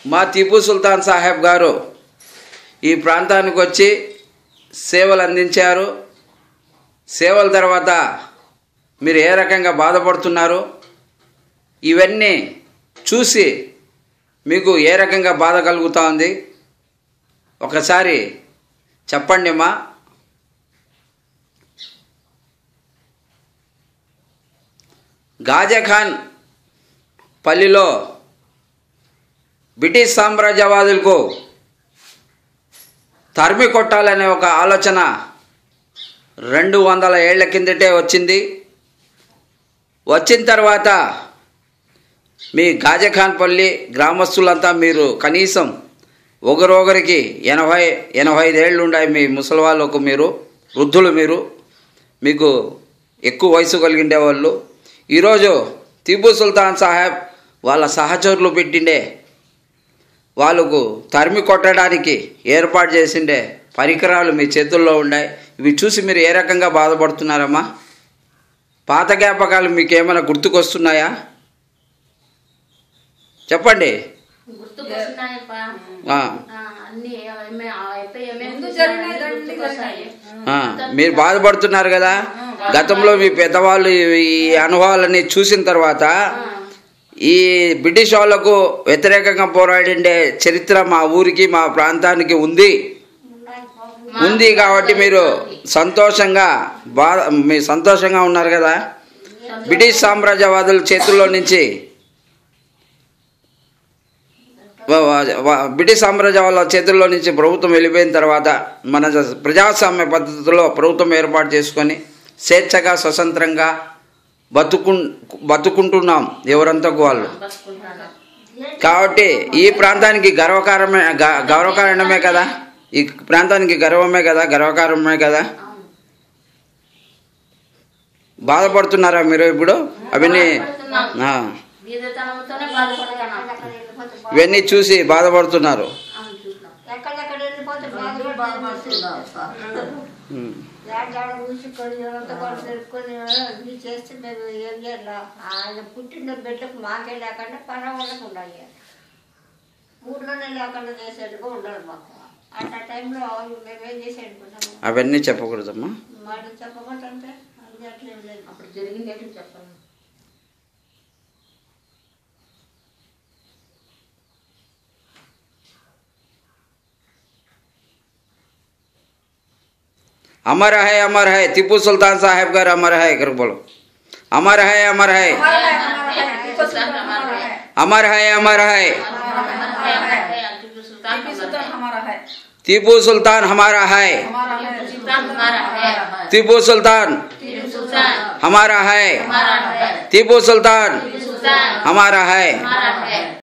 మా టిపు సుల్తాన్ సాహెబ్ గారు ఈ ప్రాంతానికి వచ్చి సేవలు అందించారు సేవల తర్వాత మీరు ఏ రకంగా బాధపడుతున్నారు ఇవన్నీ చూసి మీకు ఏ రకంగా బాధ కలుగుతూ ఉంది ఒకసారి చెప్పండి అమ్మా గాజాఖాన్ పల్లిలో బ్రిటిష్ సామ్రాజ్యవాదులకు తరిమి కొట్టాలనే ఒక ఆలోచన రెండు వందల ఏళ్ల కిందటే వచ్చింది వచ్చిన తర్వాత మీ గాజఖాన్పల్లి గ్రామస్తులంతా మీరు కనీసం ఒకరొకరికి ఎనభై ఎనభై ఐదేళ్ళు ఉన్నాయి మీ ముసలి వాళ్ళకు మీరు వృద్ధులు మీరు మీకు ఎక్కువ వయసు కలిగిండే వాళ్ళు ఈరోజు టిపు సుల్తాన్ సాహెబ్ వాళ్ళ సహచరులు పెట్టిండే వాళ్ళకు తరిమి కొట్టడానికి ఏర్పాటు చేసిండే పరికరాలు మీ చేతుల్లో ఉన్నాయి ఇవి చూసి మీరు ఏ రకంగా బాధపడుతున్నారమ్మా పాత జ్ఞాపకాలు మీకు ఏమైనా గుర్తుకొస్తున్నాయా చెప్పండి గుర్తుకొస్తున్నాయప్పా ఆ, ఆ, అన్ని ఏమే- ఆ అయిపోయి ఏమేమి ముందు చూసారో జరిగినవి అన్నీ అన్నీ గుర్తుకొస్తాయి. ఆ, మీరు బాధపడుతున్నారు కదా గతంలో మీ పెద్దవాళ్ళు ఈ- ఈ అనుభవాలన్నీ చూసిన తర్వాత ఈ బ్రిటిష్ వాళ్ళకు వ్యతిరేకంగా పోరాడిండే చరిత్ర మా ఊరికి మా ప్రాంతానికి ఉంది ఉంది కాబట్టి మీరు సంతోషంగా బాధ మీరు సంతోషంగా ఉన్నారు కదా బ్రిటిష్ సామ్రాజ్యవాదుల చేతుల్లో నుంచి వ- వ- వ- బ్రిటిష్ సామ్రాజ్య వాళ్ళ చేతుల్లో నుంచి ప్రభుత్వం వెళ్ళిపోయిన తర్వాత మన ప్రజాస్వామ్య పద్ధతిలో ప్రభుత్వం ఏర్పాటు చేసుకొని స్వేచ్ఛగా స్వతంత్రంగా బతుకు బతుకుంటున్నాం ఎవరంతకు వాళ్ళు బతుకుంటాను. కాబట్టి ఈ ప్రాంతానికి గర్వకారమే గ- గౌరవకారణమే కదా ఈ ప్రాంతానికి గర్వమే కదా గర్వకారణమే కదా అవును. బాధపడుతున్నారా మీరు ఇప్పుడు అవన్నీ బాధపడుతున్నాం. ఆ, బీదతనంతోనే బాధపడుతున్నాం ఇవన్నీ చూసి బాధపడుతున్నారు అవును, చూసినాం. ఎక్కడెక్కడ వెళ్ళిపోతే అందరూ బాధపడుతున్నాం అప్పా. ఉమ్. జాడ కూర్చుకొని ఎవరంతా కూడా తెలుసుకొని ఇది చేస్తే మేము ఏం చేయాలి ఆయన పుట్టిన బిడ్డకు మాకే లేకుండా పర వాళ్ళకు ఉండాలి ఊర్లోనే లేకుండా చేసేట్టుగా ఉండాలి మాకు అట్లా టైంలో మేమేం చేసి అనుకున్నాము అవన్నీ చెప్పకూడదమ్మా మాట చెప్పకుండా అంటే అది అట్లేం లేదు అప్పుడు జరిగింది ఏంటో చెప్పండి अमर है अमर है टीपू सुल्तान साहब गाరు अमर है कर बोलो अमर है अमर है अमर है अमर है टीपू सुल्तान हमारा है टीपू सुल्तान हमारा है हमारा है सुल्तान हमारा है टीपू सुल्तान टीपू सुल्तान हमारा है हमारा है टीपू सुल्तान टीपू सुल्तान हमारा है हमारा है